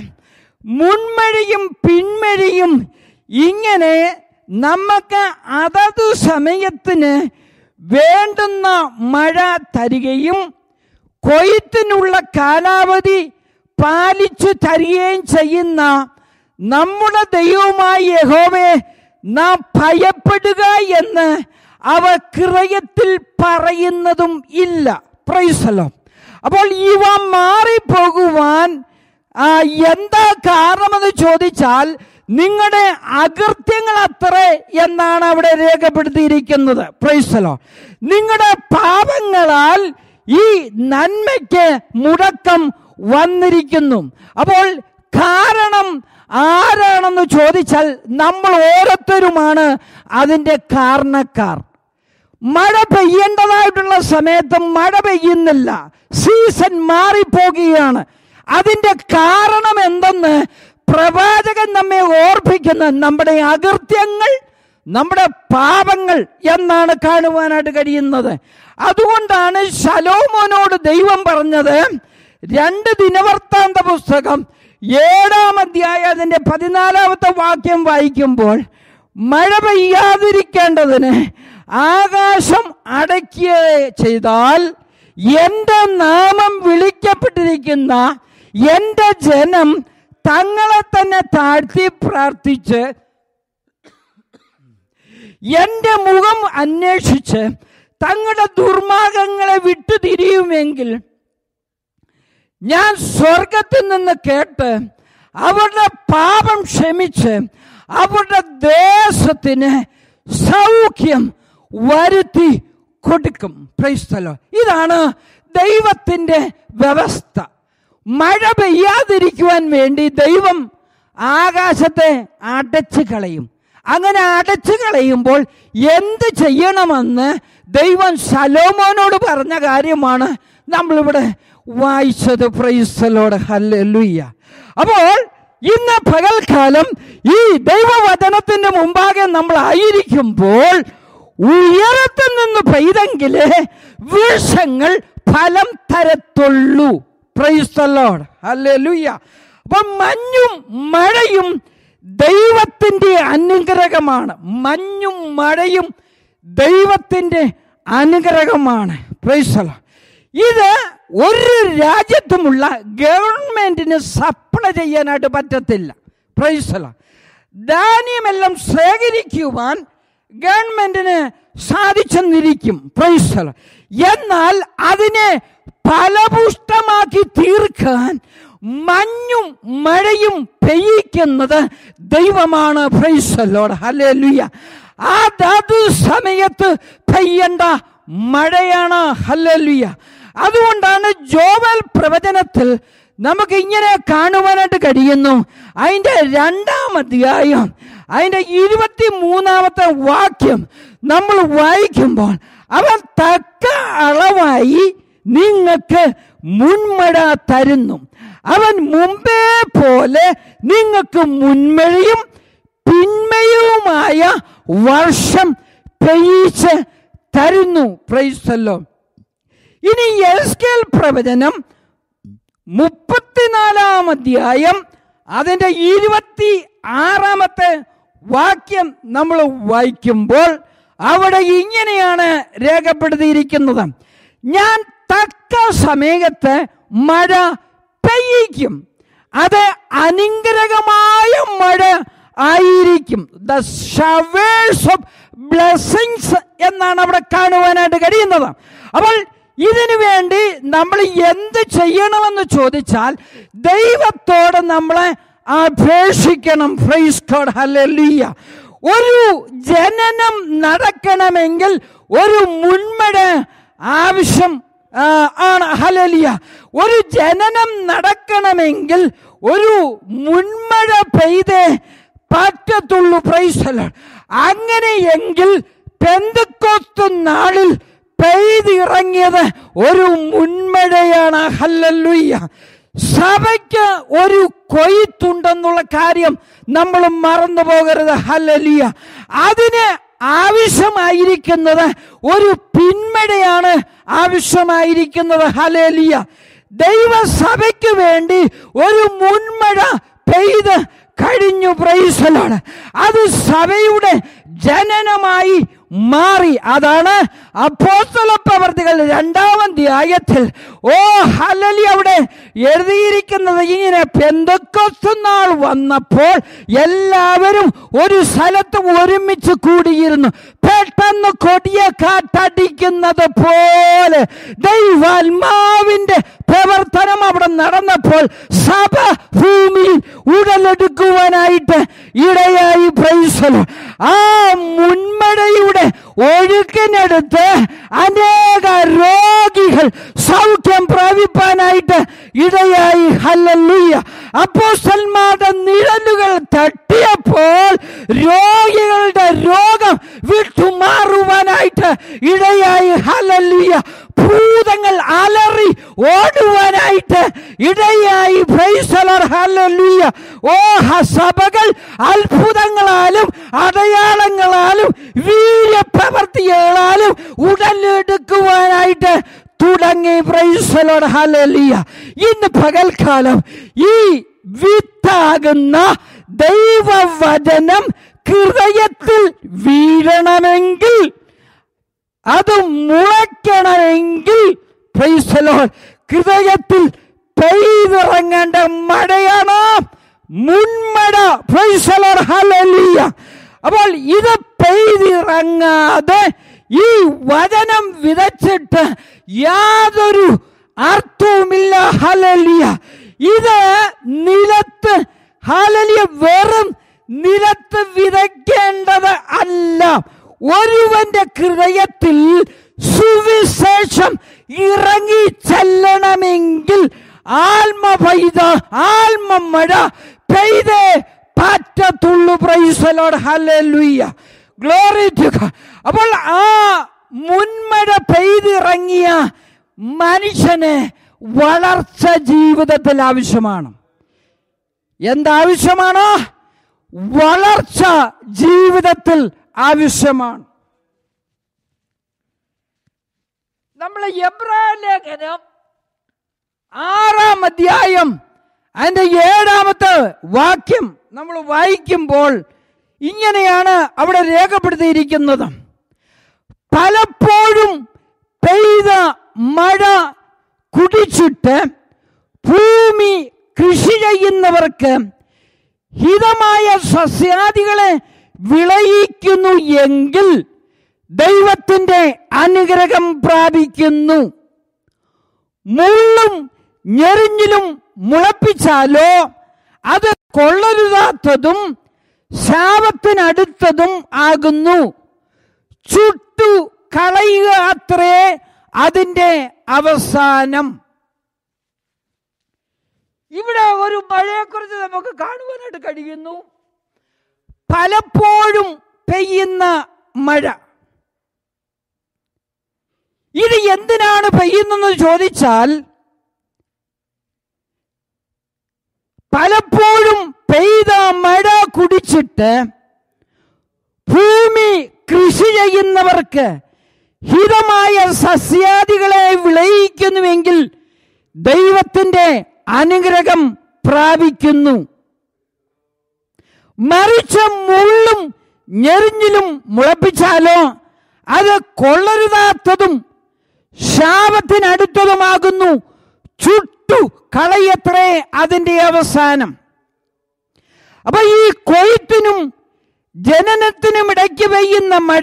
B: മുൻമഴയും പിന്മഴയും ഇങ്ങനെ നമുക്ക് അതത് സമയത്തിന് വേണ്ടുന്ന മഴ തരികയും കൊയ്ത്തിനുള്ള കാലാവധി പാലിച്ചു തരികയും ചെയ്യുന്ന നമ്മുടെ ദൈവമായ യഹോവയെ നാം ഭയപ്പെടുക എന്ന് അവ ക്രയത്തിൽ പറയുന്നതും ഇല്ല പ്രൈസലോ അപ്പോൾ ഇവ മാറിപ്പോകുവാൻ ആ, എന്താ കാരണമെന്ന് ചോദിച്ചാൽ നിങ്ങളുടെ അകൃത്യങ്ങൾ അത്രേ എന്നാണ് അവിടെ രേഖപ്പെടുത്തിയിരിക്കുന്നത് പ്രൈസലോ നിങ്ങളുടെ പാപങ്ങളാൽ ഈ നന്മയ്ക്ക് മുടക്കം വന്നിരിക്കുന്നു അപ്പോൾ കാരണം ആരാണെന്ന് ചോദിച്ചാൽ നമ്മൾ ഓരോരുത്തരുമാണ് അതിൻ്റെ കാരണക്കാർ മഴ പെയ്യേണ്ടതായിട്ടുള്ള സമയത്ത് മഴ പെയ്യുന്നില്ല സീസൺ മാറിപ്പോകുകയാണ് അതിന്റെ കാരണം എന്തെന്ന് പ്രവാചകൻ നമ്മെ ഓർപ്പിക്കുന്ന നമ്മുടെ അകൃത്യങ്ങൾ നമ്മുടെ പാപങ്ങൾ എന്നാണ് കാണുവാനായിട്ട് കഴിയുന്നത് അതുകൊണ്ടാണ് ശലോമോനോട് ദൈവം പറഞ്ഞത് രണ്ട് ദിനവൃത്താന്ത പുസ്തകം ഏഴാം അധ്യായ അതിന്റെ പതിനാലാമത്തെ വാക്യം വായിക്കുമ്പോൾ മഴ പെയ്യാതിരിക്കേണ്ടതിന് ആകാശം അടയ്ക്കുക ചെയ്താൽ എന്റെ നാമം വിളിക്കപ്പെട്ടിരിക്കുന്ന എന്റെ ജനം തങ്ങളെ തന്നെ താഴ്ത്തി പ്രാർത്ഥിച്ച് എന്റെ മുഖം അന്വേഷിച്ച് തങ്ങളുടെ ദുർമാർഗങ്ങളെ വിട്ടുതിരിയുമെങ്കിൽ ഞാൻ സ്വർഗത്തിൽ നിന്ന് കേട്ട് അവരുടെ പാപം ക്ഷമിച്ച് അവരുടെ ദേശത്തിന് സൗഖ്യം വരുത്തി കൊടുക്കും പ്രൈസ്തലോ ഇതാണ് ദൈവത്തിൻ്റെ വ്യവസ്ഥ മഴ പെയ്യാതിരിക്കുവാൻ വേണ്ടി ദൈവം ആകാശത്തെ അടച്ചു കളയും അങ്ങനെ അടച്ചു കളയുമ്പോൾ എന്ത് ചെയ്യണമെന്ന് ദൈവം ശലോമോനോട് പറഞ്ഞ കാര്യമാണ് നമ്മളിവിടെ വായിച്ചത് പ്രൈസലോട് ഹല്ലുയ്യ അപ്പോൾ ഇന്ന് പകൽക്കാലം ഈ ദൈവവചനത്തിന്റെ മുമ്പാകെ നമ്മൾ ആയിരിക്കുമ്പോൾ ഉയരത്തിൽ നിന്ന് പെയ്തെങ്കിലേ വൃക്ഷങ്ങൾ ഫലം തരത്തുള്ളൂ പ്രൈസ്തലോട് ഹല്ലുയ്യ അപ്പൊ മഞ്ഞും മഴയും ദൈവത്തിന്റെ അനുഗ്രഹമാണ് മഞ്ഞും മഴയും ദൈവത്തിന്റെ അനുഗ്രഹമാണ് പ്രൈസല ഇത് ഒരു രാജ്യത്തുമുള്ള ഗവൺമെന്റിന് സപ്ലൈ ചെയ്യാനായിട്ട് പറ്റത്തില്ല പ്രൈസല ധാന്യമെല്ലാം ശേഖരിക്കുവാൻ ഗവൺമെന്റിന് സാധിച്ചെന്നിരിക്കും പ്രൈസല എന്നാൽ അതിനെ ഫലപുഷ്ടമാക്കി തീർക്കാൻ മഞ്ഞും മഴയും പെയ്യിക്കുന്നത് ദൈവമാണ് പ്രൈസലോട് ഹല്ലേലൂയ അതത് സമയത്ത് പെയ്യേണ്ട മഴയാണ് ഹല്ലേലൂയ അതുകൊണ്ടാണ് ജോവൽ പ്രവചനത്തിൽ നമുക്ക് ഇങ്ങനെ കാണുവാനായിട്ട് കഴിയുന്നു അതിന്റെ രണ്ടാം അധ്യായം അതിന്റെ ഇരുപത്തി മൂന്നാമത്തെ വാക്യം നമ്മൾ വായിക്കുമ്പോൾ അവൻ തക്ക അളവായി നിങ്ങൾക്ക് മുൻമഴ തരുന്നു അവൻ മുമ്പേ പോലെ നിങ്ങൾക്ക് മുൻമഴയും പിന്മയുമായ വർഷം പെയ്യിച്ച് തരുന്നു പ്രൈസല്ലോ ഇനി എസ്കേൽ പ്രവചനം മുപ്പത്തിനാലാം അധ്യായം അതിൻ്റെ ഇരുപത്തി ആറാമത്തെ വാക്യം നമ്മൾ വായിക്കുമ്പോൾ അവിടെ ഇങ്ങനെയാണ് രേഖപ്പെടുത്തിയിരിക്കുന്നത് ഞാൻ തക്ക സമയത്ത് മഴ പെയ്യിക്കും അത് അനുഗ്രഹമായ മഴ ആയിരിക്കും ദ ഷവേഴ്സ് ഓഫ് ബ്ലെസ്സിങ്സ് എന്നാണ് അവിടെ കാണുവാനായിട്ട് കഴിയുന്നത് അപ്പോൾ ഇതിനു വേണ്ടി നമ്മൾ എന്ത് ചെയ്യണമെന്ന് ചോദിച്ചാൽ ദൈവത്തോട് നമ്മളെ അപേക്ഷിക്കണം ഫ്രൈസ് കോഡ് ഹല്ലേലൂയ ഒരു ജനനം നടക്കണമെങ്കിൽ ഒരു മുൻമഴ ആവശ്യം ആ, ആണ് ഹലലിയ ഒരു ജനനം നടക്കണമെങ്കിൽ ഒരു മുൻമഴ പെയ്തേ പറ്റത്തുള്ളൂ പ്രൈസല അങ്ങനെയെങ്കിൽ പെന്തക്കോസ്തു നാളിൽ പെയ്തിറങ്ങിയത് ഒരു മുൻമഴയാണ് ഹല്ലല്ലുയ്യ സഭയ്ക്ക് ഒരു കൊയ്ത്തുണ്ടെന്നുള്ള കാര്യം നമ്മൾ മറന്നു പോകരുത് ഹല്ലലിയ അതിന് ആവശ്യമായിരിക്കുന്നത് ഒരു പിന്മഴയാണ് ആവശ്യമായിരിക്കുന്നത് ഹലേലിയ ദൈവസഭയ്ക്ക് വേണ്ടി ഒരു മുൻമഴ പെയ്ത് കഴിഞ്ഞു പ്രൈസലാണ് അത് സഭയുടെ ജനനമായി മാറി അതാണ് അപ്പോസ്തല പ്രവർത്തികൾ രണ്ടാം അധ്യായത്തിൽ ഓ ഹലലി അവിടെ എഴുതിയിരിക്കുന്നത് ഇങ്ങനെ പെന്തക്കൊസ്തു നാൾ വന്നപ്പോൾ എല്ലാവരും ഒരു സ്ഥലത്ത് ഒരുമിച്ച് കൂടിയിരുന്നു പെട്ടെന്ന് കൊടിയ കാട്ടടിക്കുന്നത് പോലെ ദൈവാത്മാവിന്റെ പ്രവർത്തനം അവിടെ നടന്നപ്പോൾ സഭ ഭൂമിയിൽ ഉടലെടുക്കുവാനായിട്ട് ഇടയായി പ്രൈസലോ ആ മുൻമഴയുടെ ഒഴുക്കിനടുത്ത് അനേക രോഗികൾ സൗഖ്യം പ്രാപിപ്പാനായിട്ട് ഇടയായി ഹല്ലല്ലുയ്യ അപ്പോസ്റ്റന്മാരുടെ നിഴലുകൾ തട്ടിയപ്പോൾ രോഗികളുടെ രോഗം വിട്ടുമാറുവാനായിട്ട് ഇടയായി ഹല്ലല്ലുയ്യ ഭൂതങ്ങൾ അലറി ഓടുവാനായിട്ട് ഇടയായി പ്രൈസലർ ഹല്ലേലൂയ ഓ ഹ- സഭകൾ അത്ഭുതങ്ങളാലും അടയാളങ്ങളാലും വീര്യപ്രവർത്തികളാലും ഉടലെടുക്കുവാനായിട്ട് തുടങ്ങി പ്രൈസലോട് ഹല്ലേലൂയ ഇന്ന് പകൽക്കാലം ഈ വിത്താകുന്ന ദൈവവചനം ഹൃദയത്തിൽ വീഴണമെങ്കിൽ അത് മുളയ്ക്കണമെങ്കിൽ പ്രൈസലോ ഹൃദയത്തിൽ പെയ്തിറങ്ങേണ്ട മഴയാണ് മുൻമഴ പ്രൈസലോ ഹലലിയ അപ്പോൾ ഇത് പെയ്തിറങ്ങാതെ ഈ വചനം വിതച്ചിട്ട് യാതൊരു അർത്ഥവുമില്ല ഹലലിയ ഇത് നിലത്ത് ഹാലലിയ വെറും നിലത്ത് വിതയ്ക്കേണ്ടത് അല്ല ഒരുവന്റെ ഹൃദയത്തിൽ സുവിശേഷം ഇറങ്ങി ചെല്ലണമെങ്കിൽ ആത്മ പെയ്ത ആത്മ മഴ പെയ്തേ പറ്റത്തുള്ളൂ പ്രൈസലോട് ഹല്ലേലൂയ ഗ്ലോറി ടു അപ്പോൾ ആ മുൻമഴ പെയ്തിറങ്ങിയ മനുഷ്യന് വളർച്ച ജീവിതത്തിൽ ആവശ്യമാണ് എന്താവശ്യമാണ് വളർച്ച ജീവിതത്തിൽ ആവശ്യമാണ് നമ്മൾ എബ്രായ ലേഖനം ആറാം അധ്യായം അതിന്റെ ഏഴാമത്തെ വാക്യം നമ്മൾ വായിക്കുമ്പോൾ ഇങ്ങനെയാണ് അവിടെ രേഖപ്പെടുത്തിയിരിക്കുന്നത് പലപ്പോഴും പെയ്ത മഴ കുടിച്ചിട്ട് ഭൂമി കൃഷി ചെയ്യുന്നവർക്ക് ഹിതമായ സസ്യാദികളെ വിളയിക്കുന്നു എങ്കിൽ ദൈവത്തിന്റെ അനുഗ്രഹം പ്രാപിക്കുന്നു മുള്ളും ഞെറിഞ്ഞിലും മുളപ്പിച്ചാലോ അത് കൊള്ളരുതാത്തതും ശാപത്തിനടുത്തതും ആകുന്നു ചുട്ടു കളയുക അത്രേ അതിന്റെ അവസാനം ഇവിടെ ഒരു മഴയെക്കുറിച്ച് നമുക്ക് കാണുവാനായിട്ട് കഴിയുന്നു പലപ്പോഴും പെയ്യുന്ന മഴ ഇത് എന്തിനാണ് പെയ്യുന്നെന്ന് ചോദിച്ചാൽ പലപ്പോഴും പെയ്ത മഴ കുടിച്ചിട്ട് ഭൂമി കൃഷി ചെയ്യുന്നവർക്ക് ഹിതമായ സസ്യാദികളെ വിളയിക്കുന്നുവെങ്കിൽ ദൈവത്തിന്റെ അനുഗ്രഹം പ്രാപിക്കുന്നു മറിച്ച് മുള്ളും ഞെറിഞ്ഞിലും മുളപ്പിച്ചാലോ അത് കൊള്ളരുതാത്തതും ശാപത്തിനടുത്തതുമാകുന്നു ചുട്ടു കളയത്രേ അതിന്റെ അവസാനം അപ്പൊ ഈ കൊയ്ത്തിനും ജനനത്തിനും ഇടയ്ക്ക് പെയ്യുന്ന മഴ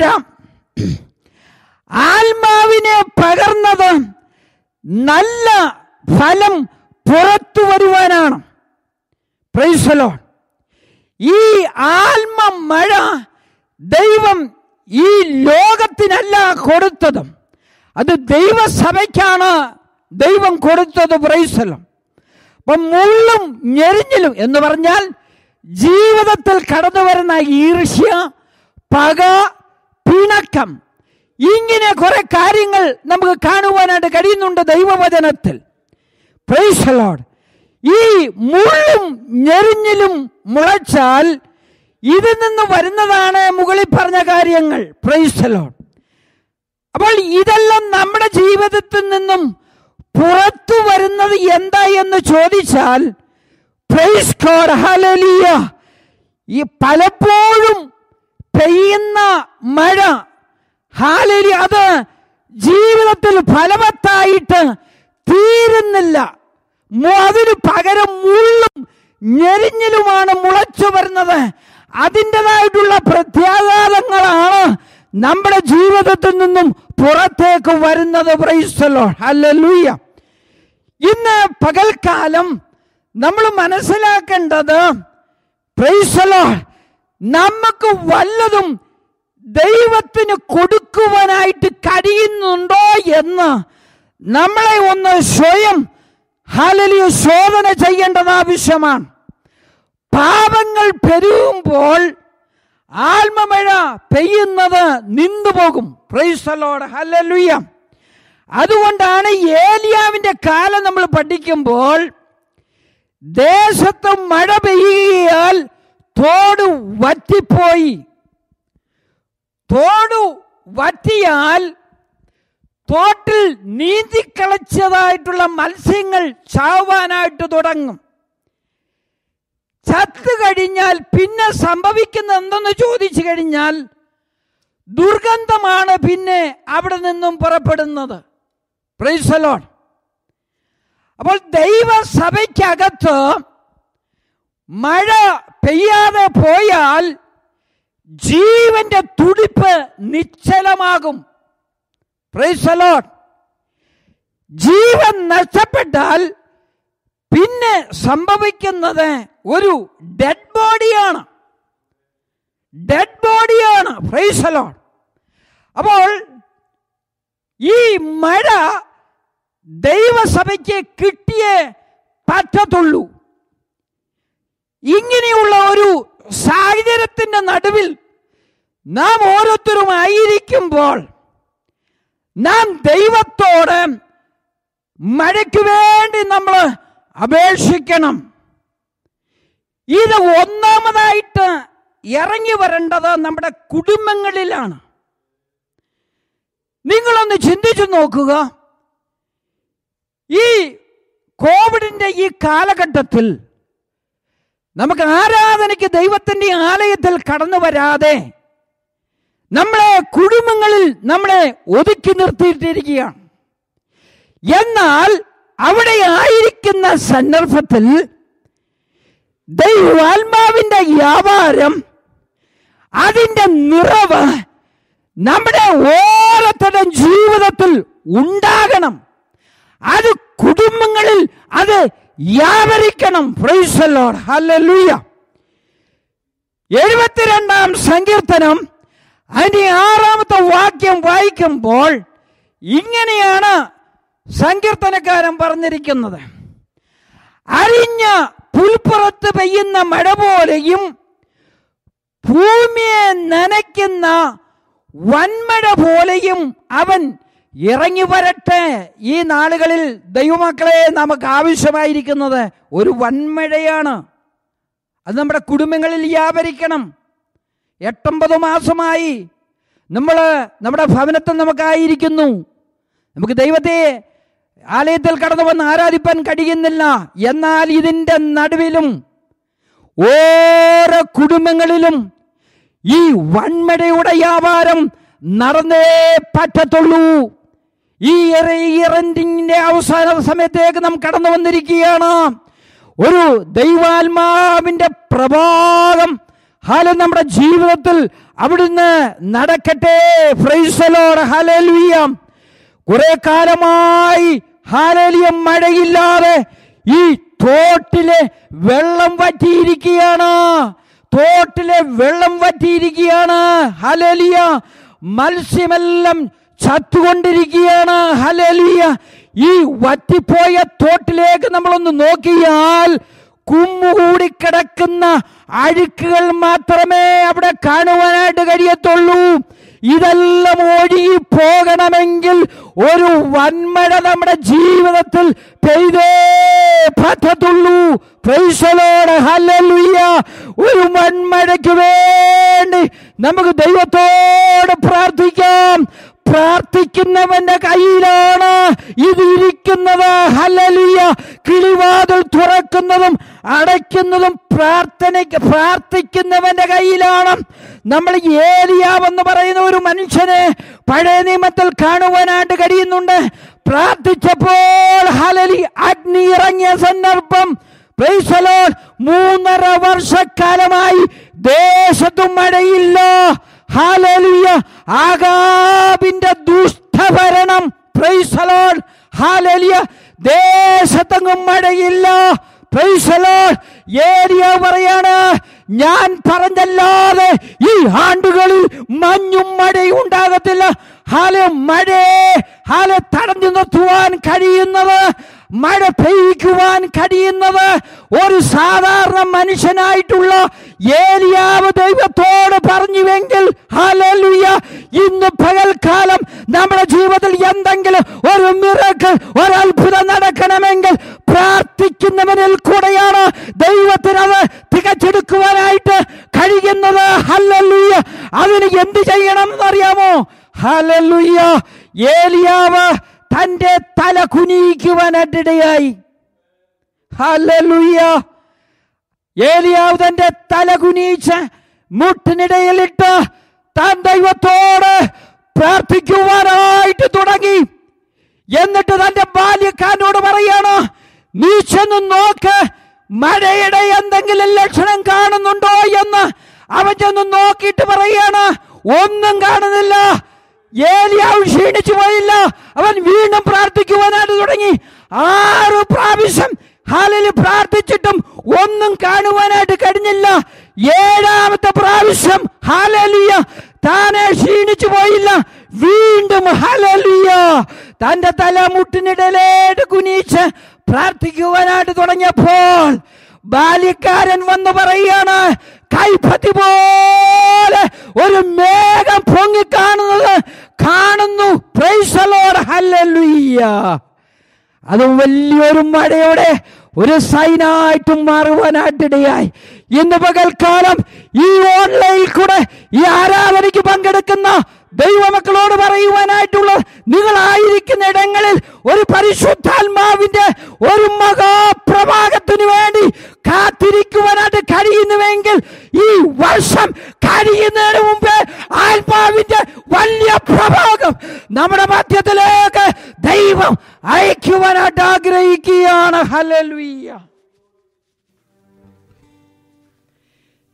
B: ആത്മാവിനെ പകർന്നത് നല്ല ഫലം പുറത്തു വരുവാനാണ് പ്രൈസലോ ഈ ആത്മ മഴ ദൈവം ഈ ലോകത്തിനല്ല കൊടുത്തതും അത് ദൈവസഭയ്ക്കാണ് ദൈവം കൊടുത്തത് പ്രൈസലം അപ്പം മുള്ളും ഞെരിഞ്ഞിലും എന്ന് പറഞ്ഞാൽ ജീവിതത്തിൽ കടന്നു വരുന്ന ഈർഷ്യ പക പിണക്കം ഇങ്ങനെ കുറെ കാര്യങ്ങൾ നമുക്ക് കാണുവാനായിട്ട് കഴിയുന്നുണ്ട് ദൈവവചനത്തിൽ പ്രൈസലോഡ് ഈ മുള്ളും ഞെരിഞ്ഞിലും മുളച്ചാൽ ഇതിൽ നിന്ന് വരുന്നതാണ് മുകളിൽ പറഞ്ഞ കാര്യങ്ങൾ പ്രൈസലോഡ് അപ്പോൾ ഇതെല്ലാം നമ്മുടെ ജീവിതത്തിൽ നിന്നും പുറത്തു വരുന്നത് എന്താ എന്ന് ചോദിച്ചാൽ പ്രൈസ് ഗോഡ് ഹല്ലേലൂയ ഈ പലപ്പോഴും പെയ്യുന്ന മഴ ഹാലലി അത് ജീവിതത്തിൽ ഫലവത്തായിട്ട് തീരുന്നില്ല മു- അതിന് പകരം മുള്ളും ഞെരിഞ്ഞിലുമാണ് മുളച്ചു വരുന്നത് അതിൻ്റെതായിട്ടുള്ള പ്രത്യാഘാതങ്ങളാണ് നമ്മുടെ ജീവിതത്തിൽ നിന്നും പുറത്തേക്ക് വരുന്നത് പ്രൈസലോ ഹല്ലേലൂയ ഇന്ന് പകൽക്കാലം നമ്മൾ മനസ്സിലാക്കേണ്ടത് പ്രൈസലോ നമുക്ക് വല്ലതും ദൈവത്തിന് കൊടുക്കുവാനായിട്ട് കഴിയുന്നുണ്ടോ എന്ന് നമ്മളെ ഒന്ന് സ്വയം ഹാലലിയ ശോധന ചെയ്യേണ്ടത് ആവശ്യമാണ് പാപങ്ങൾ പെരുകുമ്പോൾ ആത്മമഴ പെയ്യുന്നത് നിന്നുപോകും പ്രൈസലോട് ഹലലുയ്യ അതുകൊണ്ടാണ് ഏലിയാവിന്റെ കാലം നമ്മൾ പഠിക്കുമ്പോൾ ദേശത്ത് മഴ പെയ്യാൽ തോട് വറ്റിപ്പോയി തോട് വറ്റിയാൽ തോട്ടിൽ നീന്തിക്കളച്ചതായിട്ടുള്ള മത്സ്യങ്ങൾ ചാവാനായിട്ട് തുടങ്ങും ചത്തു കഴിഞ്ഞാൽ പിന്നെ സംഭവിക്കുന്ന എന്തെന്ന് ചോദിച്ചു കഴിഞ്ഞാൽ ദുർഗന്ധമാണ് പിന്നെ അവിടെ നിന്നും പുറപ്പെടുന്നത് പ്രൈസലോൺ അപ്പോൾ ദൈവസഭയ്ക്കകത്ത് മഴ പെയ്യാതെ പോയാൽ ജീവന്റെ തുടിപ്പ് നിശ്ചലമാകും പ്രൈസലോൺ ജീവൻ നഷ്ടപ്പെട്ടാൽ പിന്നെ സംഭവിക്കുന്നത് ഒരു ഡെഡ് ബോഡിയാണ് ഡെഡ് ബോഡിയാണ് ഫ്രൈസലോൺ അപ്പോൾ ഈ മഴ ദൈവസഭയ്ക്ക് കിട്ടിയേ പറ്റത്തുള്ളൂ ഇങ്ങനെയുള്ള ഒരു സാഹചര്യത്തിന്റെ നടുവിൽ നാം ഓരോരുത്തരും ആയിരിക്കുമ്പോൾ നാം ദൈവത്തോട് മഴയ്ക്ക് വേണ്ടി നമ്മൾ അപേക്ഷിക്കണം ഇത് ഒന്നാമതായിട്ട് ഇറങ്ങി വരേണ്ടത് നമ്മുടെ കുടുംബങ്ങളിലാണ് നിങ്ങളൊന്ന് ചിന്തിച്ചു നോക്കുക ഈ കോവിഡിന്റെ ഈ കാലഘട്ടത്തിൽ നമുക്ക് ആരാധനയ്ക്ക് ദൈവത്തിന്റെ ആലയത്തിൽ കടന്നു വരാതെ നമ്മളെ കുടുംബങ്ങളിൽ നമ്മളെ ഒതുക്കി നിർത്തിയിട്ടിരിക്കുകയാണ് എന്നാൽ അവിടെ ആയിരിക്കുന്ന സന്ദർഭത്തിൽ ദൈവാത്മാവിന്റെ വ്യാപാരം അതിന്റെ നിറവ് നമ്മുടെ ഓരോരുത്തരുടെ ജീവിതത്തിൽ ഉണ്ടാകണം അത് കുടുംബങ്ങളിൽ അത് വ്യാപരിക്കണം പ്രൈസലോട് ഹല്ലേലൂയ എഴുപത്തിരണ്ടാം സങ്കീർത്തനം അതിന്റെ ആറാമത്തെ വാക്യം വായിക്കുമ്പോൾ ഇങ്ങനെയാണ് സങ്കീർത്തനക്കാരൻ പറഞ്ഞിരിക്കുന്നത് അരിഞ്ഞ പുൽപ്പുറത്ത് പെയ്യുന്ന മഴ പോലെയും ഭൂമിയെ നനയ്ക്കുന്ന വൻമഴ പോലെയും അവൻ ഇറങ്ങി വരട്ടെ ഈ നാളുകളിൽ ദൈവമക്കളെ നമുക്ക് ആവശ്യമായിരിക്കുന്നത് ഒരു വൻമഴയാണ് അത് നമ്മുടെ കുടുംബങ്ങളിൽ വ്യാപരിക്കണം എട്ടൊമ്പത് മാസമായി നമ്മൾ നമ്മുടെ ഭവനത്തിൽ നമുക്കായിരിക്കുന്നു നമുക്ക് ദൈവത്തെ ആലയത്തിൽ കടന്നു വന്ന് ആരാധിപ്പാൻ കഴിയുന്നില്ല എന്നാൽ ഇതിൻ്റെ നടുവിലും ഓരോ കുടുംബങ്ങളിലും ഈ വൺമഴയുടെ വ്യാപാരം നടന്നേ പറ്റത്തുള്ളൂ ഈ ഇറന്റിങ്ങിന്റെ അവസാന സമയത്തേക്ക് നാം കടന്നു വന്നിരിക്കുകയാണ് ഒരു ദൈവാത്മാവിന്റെ പ്രഭാതം ഹാല നമ്മുടെ ജീവിതത്തിൽ അവിടുന്ന് നടക്കട്ടെ ഫ്രൈസലോട് ഹാലേലുയ്യാം കുറെ കാലമായി ഹാലേലിയ മഴയില്ലാതെ ഈ തോട്ടിലെ വെള്ളം വറ്റിയിരിക്കുകയാണ് തോട്ടിലെ വെള്ളം വറ്റിയിരിക്കുകയാണ് ഹലേലിയ മത്സ്യമെല്ലാം ചത്തുകൊണ്ടിരിക്കുകയാണ് ഹലേലിയ ഈ വറ്റിപ്പോയ തോട്ടിലേക്ക് നമ്മളൊന്ന് നോക്കിയാൽ കുമ്മുകൂടി കിടക്കുന്ന അഴുക്കുകൾ മാത്രമേ അവിടെ കാണുവാനായിട്ട് കഴിയത്തുള്ളൂ ഇതെല്ലാം ഒഴുകി പോകണമെങ്കിൽ ഒരു വൻമഴ നമ്മുടെ ജീവിതത്തിൽ പെയ്തേ പറ്റത്തുള്ളൂ പ്രൈസലോട് ഹല്ലേലൂയ ഒരു വൻമഴയ്ക്ക് വേണ്ടി നമുക്ക് ദൈവത്തോട് പ്രാർത്ഥിക്കാം പ്രാർത്ഥിക്കുന്നവന്റെ കയ്യിലാണ് ഇത് ഇരിക്കുന്നത് ഹല്ലലിയ കിളിവാതിൽ തുറക്കുന്നതും അടയ്ക്കുന്നതും പ്രാർത്ഥനയ്ക്ക് പ്രാർത്ഥിക്കുന്നവന്റെ കയ്യിലാണ് നമ്മൾ ഏലിയാവെന്ന് പറയുന്ന ഒരു മനുഷ്യനെ പഴയ നിയമത്തിൽ കാണുവാനായിട്ട് കഴിയുന്നുണ്ട് പ്രാർത്ഥിച്ചപ്പോൾ ഹലലി അഗ്നി ഇറങ്ങിയ സന്ദർഭം പ്രൈസലോൾ മൂന്നര വർഷക്കാലമായി ദേശത്തും മഴയില്ല ഹാലലിയ ആകാബിന്റെ ദുഷ്ടഭരണം പ്രൈസലോൾ ഹാലലിയ ദേശത്തെങ്ങും മഴയില്ല പ്രൈസലോൾ ഏരിയ പറയാണ് ഞാൻ പറഞ്ഞല്ലാതെ ഈ ആണ്ടുകളിൽ മഞ്ഞും മഴയും ഉണ്ടാകത്തില്ല ഹാല മഴയെ ഹാല തടഞ്ഞു നിർത്തുവാൻ കഴിയുന്നത് മഴ പെയ്യിക്കുവാൻ കഴിയുന്നത് ഒരു സാധാരണ മനുഷ്യനായിട്ടുള്ള ഏലിയാവ് ദൈവത്തോട് പറഞ്ഞുവെങ്കിൽ ഹാലലുയ ഇന്ന് പകൽക്കാലം നമ്മുടെ ജീവിതത്തിൽ എന്തെങ്കിലും ഒരു മിറക്ക് ഒരു അത്ഭുതം നടക്കണമെങ്കിൽ പ്രാർത്ഥിക്കുന്നവനിൽ കൂടെയാണ് ദൈവത്തിനത് തികച്ചെടുക്കുവാനായിട്ട് കഴിയുന്നത് ഹല്ലലുയ്യ അതിന് എന്ത് ചെയ്യണം എന്നറിയാമോ ഹലലുയ്യ ഏലിയാവ് തന്റെ തല കുനിയിക്കുവാനായിട്ടിടയായി ഹലലുയ്യ ഏലിയാവ് തന്റെ തല കുനിയിച്ച് മുട്ടിനിടയിലിട്ട് താൻ ദൈവത്തോട് പ്രാർത്ഥിക്കുവാനായിട്ട് തുടങ്ങി എന്നിട്ട് തന്റെ ബാല്യക്കാരനോട് പറയാണ് നീ ചെന്ന് നോക്ക് മഴയുടെ എന്തെങ്കിലും ലക്ഷണം കാണുന്നുണ്ടോ എന്ന് അവൻ ചെന്ന് നോക്കിയിട്ട് പറയാണ് ഒന്നും കാണുന്നില്ല ഏലിയാവ് ക്ഷീണിച്ചു പോയില്ല അവൻ വീണ്ടും പ്രാർത്ഥിക്കുവാനായിട്ട് തുടങ്ങി ആറ് പ്രാവശ്യം ഹാലിൽ പ്രാർത്ഥിച്ചിട്ടും ഒന്നും കാണുവാനായിട്ട് കഴിഞ്ഞില്ല ഏഴാമത്തെ പ്രാവശ്യം ഹാലലിയ താനെ ക്ഷീണിച്ചു പോയില്ല വീണ്ടും ഹലലിയ തന്റെ തല മുട്ടിനിടയിലേട്ട് കുനിച്ച് പ്രാർത്ഥിക്കുവാനായിട്ട് തുടങ്ങിയപ്പോൾ ബാല്യക്കാരൻ വന്ന് പറയാണ് കൈപ്പത്തി പോലെ ഒരു മേഘം പൊങ്ങിക്കാണുന്നത് കാണുന്നു പ്രൈസലോട് ഹല്ലേലൂയ്യ അത് വലിയൊരു മഴയുടെ ഒരു സൈനായിട്ടും മാറുവാനായിട്ടിടയായി ഇന്ന് പകൽക്കാലം ഈ ഓൺലൈനിൽ കൂടെ ഈ ആരാധനയ്ക്ക് പങ്കെടുക്കുന്ന ദൈവമക്കളോട് പറയുവാനായിട്ടുള്ള നിങ്ങളായിരിക്കുന്ന ഇടങ്ങളിൽ ഒരു പരിശുദ്ധാത്മാവിന്റെ ഒരു മഹാപ്രഭാകത്തിന് വേണ്ടി കാത്തിരിക്കുവാനായിട്ട് കഴിയുന്നുവെങ്കിൽ ഈ വർഷം കഴിയുന്നതിന് മുമ്പേ ആത്മാവിന്റെ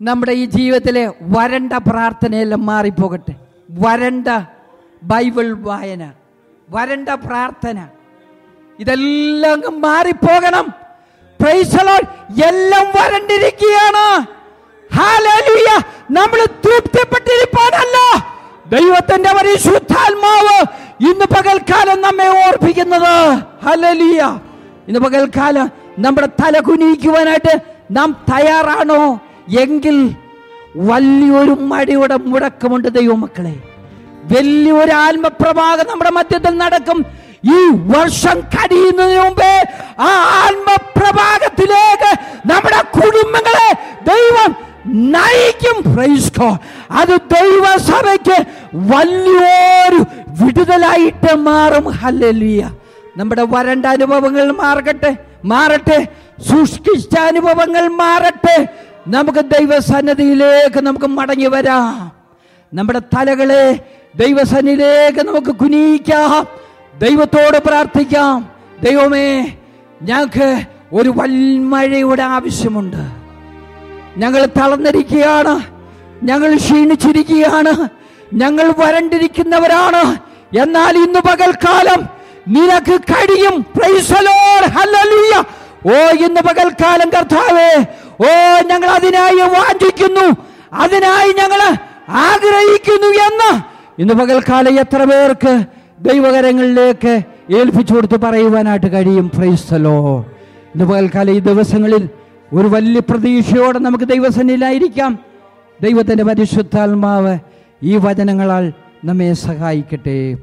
B: നമ്മുടെ ഈ ജീവിതത്തിലെ വരണ്ട പ്രാർത്ഥനയെല്ലാം മാറിപ്പോകട്ടെ വരണ്ട ബൈബിൾ വായന വരണ്ട പ്രാർത്ഥന ഇതെല്ലാം അങ്ങ് മാറിപ്പോകണം Praise the Lord. എല്ലാം വരണ്ടിരിക്കുകയാണ് ഹാലലുയ നമ്മൾ തൃപ്തിപ്പെട്ടിരിപ്പാനല്ല ദൈവത്തിന്റെ പരിശുദ്ധാത്മാവ് ഇന്ന് പകൽക്കാലം നമ്മെ ഓർപ്പിക്കുന്നത് ഹലലിയ ഇന്ന് പകൽക്കാലം നമ്മുടെ തല കുനിക്കുവാനായിട്ട് നാം തയ്യാറാണോ എങ്കിൽ വലിയൊരു മഴയുടെ മുടക്കമുണ്ട് ദൈവമക്കളെ വലിയൊരു ആത്മപ്രവാഹം നമ്മുടെ മധ്യത്തിൽ നടക്കും ഈ വർഷം കഴിയുന്നതിന് മുമ്പേ ആ ആത്മപ്രവാഹത്തിലേക്ക് നമ്മുടെ കുടുംബങ്ങളെ ദൈവം നയിക്കും Praise God. അത് ദൈവസഭയ്ക്ക് വലിയൊരു വിടുതലായിട്ട് മാറും ഹല്ലേലൂയ നമ്മുടെ വരണ്ട അനുഭവങ്ങൾ മാറട്ടെ മാറട്ടെ സൂക്ഷിച്ച അനുഭവങ്ങൾ മാറട്ടെ നമുക്ക് ദൈവസന്നദ്ധിയിലേക്ക് നമുക്ക് മടങ്ങി വരാം നമ്മുടെ തലകളെ ദൈവസന്നിധിയിലേക്ക് നമുക്ക് കുനിയിക്കാം ദൈവത്തോട് പ്രാർത്ഥിക്കാം ദൈവമേ ഞങ്ങൾക്ക് ഒരു വൻമഴയുടെ ആവശ്യമുണ്ട് ഞങ്ങൾ തളർന്നിരിക്കുകയാണ് ഞങ്ങൾ ക്ഷീണിച്ചിരിക്കുകയാണ് ഞങ്ങൾ വരണ്ടിരിക്കുന്നവരാണ് എന്നാൽ ഇന്ന് പകൽക്കാലം നിനക്ക് കഴിയും Praise the Lord. Hallelujah. ഓ ഇന്ന് പകൽക്കാലം കർത്താവേ ഓ ഞങ്ങൾ അതിനായി വാഞ്ചിക്കുന്നു അതിനായി ഞങ്ങൾ ആഗ്രഹിക്കുന്നു എന്ന് ഇന്ന് പകൽക്കാലം എത്ര പേർക്ക് ദൈവകരങ്ങളിലേക്ക് ഏൽപ്പിച്ചു കൊടുത്ത് പറയുവാനായിട്ട് കഴിയും പ്രൈസ്തലോ ഇന്ന് പകൽക്കാലം ഈ ദിവസങ്ങളിൽ ഒരു വലിയ പ്രതീക്ഷയോടെ നമുക്ക് ദൈവസന്നിലായിരിക്കാം ദൈവത്തിൻ്റെ പരിശുദ്ധാത്മാവ് ഈ വചനങ്ങളാൽ നമ്മെ സഹായിക്കട്ടെ